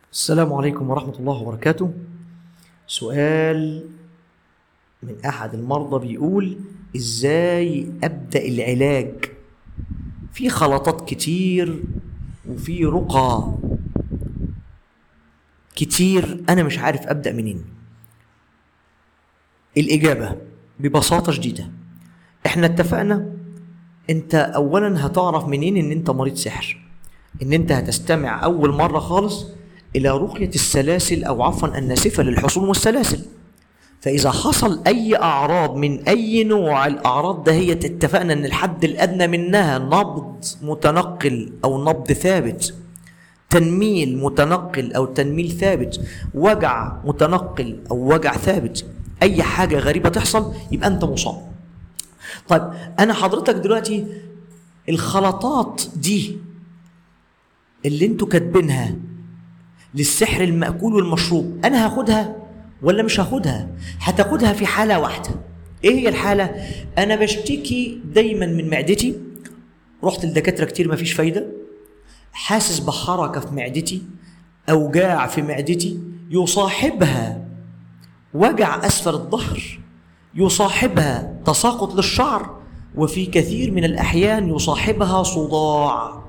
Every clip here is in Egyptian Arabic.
السلام عليكم ورحمة الله وبركاته سؤال من أحد المرضى بيقول إزاي أبدأ العلاج في خلطات كتير وفي رقى كتير أنا مش عارف أبدأ منين الإجابة ببساطة شديدة إحنا اتفقنا أنت أولا هتعرف منين إن أنت مريض سحر إن أنت هتستمع أول مرة خالص إلى رقية السلاسل أو عفوا الناسفة للحصون والسلاسل فإذا حصل أي أعراض من أي نوع الأعراض ده هي اتفقنا أن الحد الأدنى منها نبض متنقل أو نبض ثابت تنميل متنقل أو تنميل ثابت وجع متنقل أو وجع ثابت أي حاجة غريبة تحصل يبقى أنت مصاب طيب أنا حضرتك دلوقتي الخلطات دي اللي انتوا كاتبينها للسحر المأكول والمشروب أنا هاخدها ولا مش هاخدها هتاخدها في حالة واحدة إيه هي الحالة أنا بشتكي دايما من معدتي رحت لدكاترة كتير مفيش فايدة حاسس بحركة في معدتي أوجاع في معدتي يصاحبها وجع أسفل الظهر يصاحبها تساقط للشعر وفي كثير من الأحيان يصاحبها صداع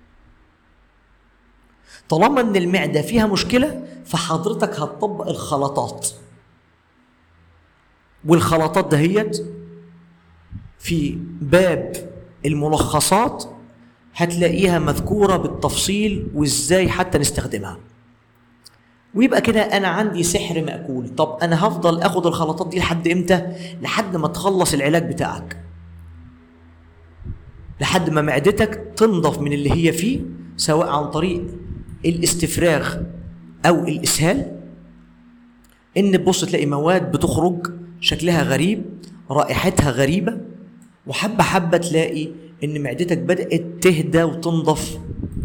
طالما ان المعده فيها مشكله فحضرتك هتطبق الخلطات والخلطات دهيت في باب الملخصات هتلاقيها مذكوره بالتفصيل وازاي حتى نستخدمها ويبقى كده انا عندي سحر ماكول طب انا هفضل اخد الخلطات دي لحد امتى لحد ما تخلص العلاج بتاعك لحد ما معدتك تنضف من اللي هي فيه سواء عن طريق الاستفراغ او الاسهال ان تبص تلاقي مواد بتخرج شكلها غريب رائحتها غريبه وحبه حبه تلاقي ان معدتك بدات تهدى وتنضف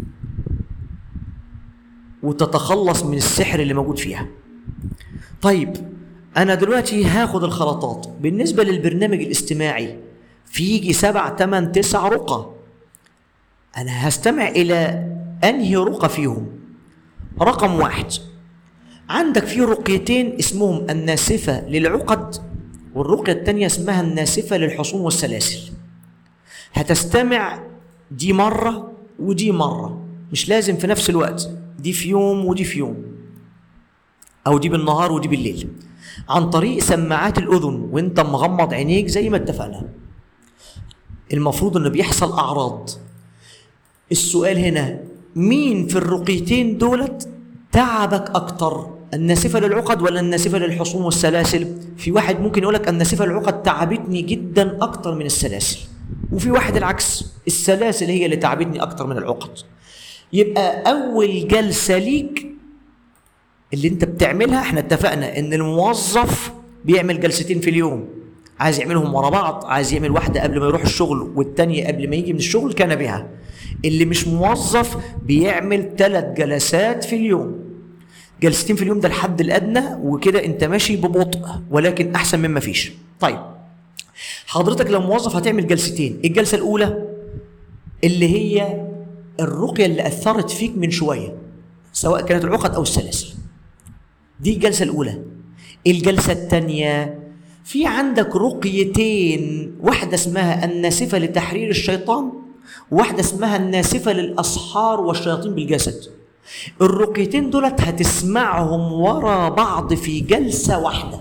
وتتخلص من السحر اللي موجود فيها طيب انا دلوقتي هاخد الخلطات بالنسبه للبرنامج الاستماعي في يجي سبع تمن تسع رقى انا هستمع الى انهي رقى فيهم رقم واحد عندك في رقيتين اسمهم الناسفة للعقد والرقية التانية اسمها الناسفة للحصون والسلاسل هتستمع دي مرة ودي مرة مش لازم في نفس الوقت دي في يوم ودي في يوم أو دي بالنهار ودي بالليل عن طريق سماعات الأذن وانت مغمض عينيك زي ما اتفقنا المفروض انه بيحصل أعراض السؤال هنا مين في الرقيتين دولت تعبك اكتر الناسفه للعقد ولا الناسفه للحصون والسلاسل في واحد ممكن يقولك الناسفه للعقد تعبتني جدا اكتر من السلاسل وفي واحد العكس السلاسل هي اللي تعبتني اكتر من العقد يبقى اول جلسه ليك اللي انت بتعملها احنا اتفقنا ان الموظف بيعمل جلستين في اليوم عايز يعملهم ورا بعض عايز يعمل واحده قبل ما يروح الشغل والتانيه قبل ما يجي من الشغل كان بها اللي مش موظف بيعمل ثلاث جلسات في اليوم جلستين في اليوم ده الحد الادنى وكده انت ماشي ببطء ولكن احسن مما فيش طيب حضرتك لو موظف هتعمل جلستين الجلسه الاولى اللي هي الرقيه اللي اثرت فيك من شويه سواء كانت العقد او السلاسل دي الجلسه الاولى الجلسه الثانيه في عندك رقيتين واحده اسمها الناسفه لتحرير الشيطان واحدة اسمها الناسفة للأسحار والشياطين بالجسد الرقيتين دولت هتسمعهم ورا بعض في جلسة واحدة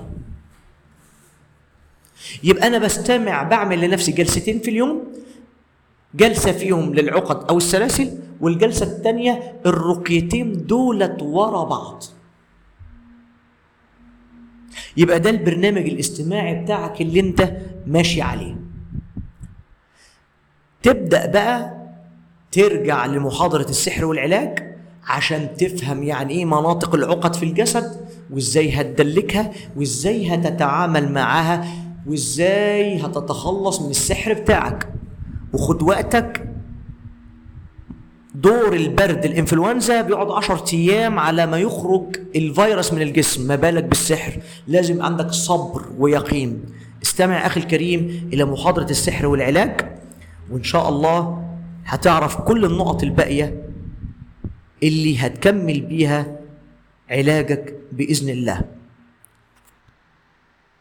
يبقى أنا بستمع بعمل لنفسي جلستين في اليوم جلسة فيهم للعقد أو السلاسل والجلسة الثانية الرقيتين دولت ورا بعض يبقى ده البرنامج الاستماعي بتاعك اللي انت ماشي عليه تبدا بقى ترجع لمحاضره السحر والعلاج عشان تفهم يعني ايه مناطق العقد في الجسد وازاي هتدلكها وازاي هتتعامل معاها وازاي هتتخلص من السحر بتاعك وخد وقتك دور البرد الانفلونزا بيقعد 10 ايام على ما يخرج الفيروس من الجسم ما بالك بالسحر لازم عندك صبر ويقين استمع اخي الكريم الى محاضره السحر والعلاج وإن شاء الله هتعرف كل النقط الباقية اللي هتكمل بيها علاجك باذن الله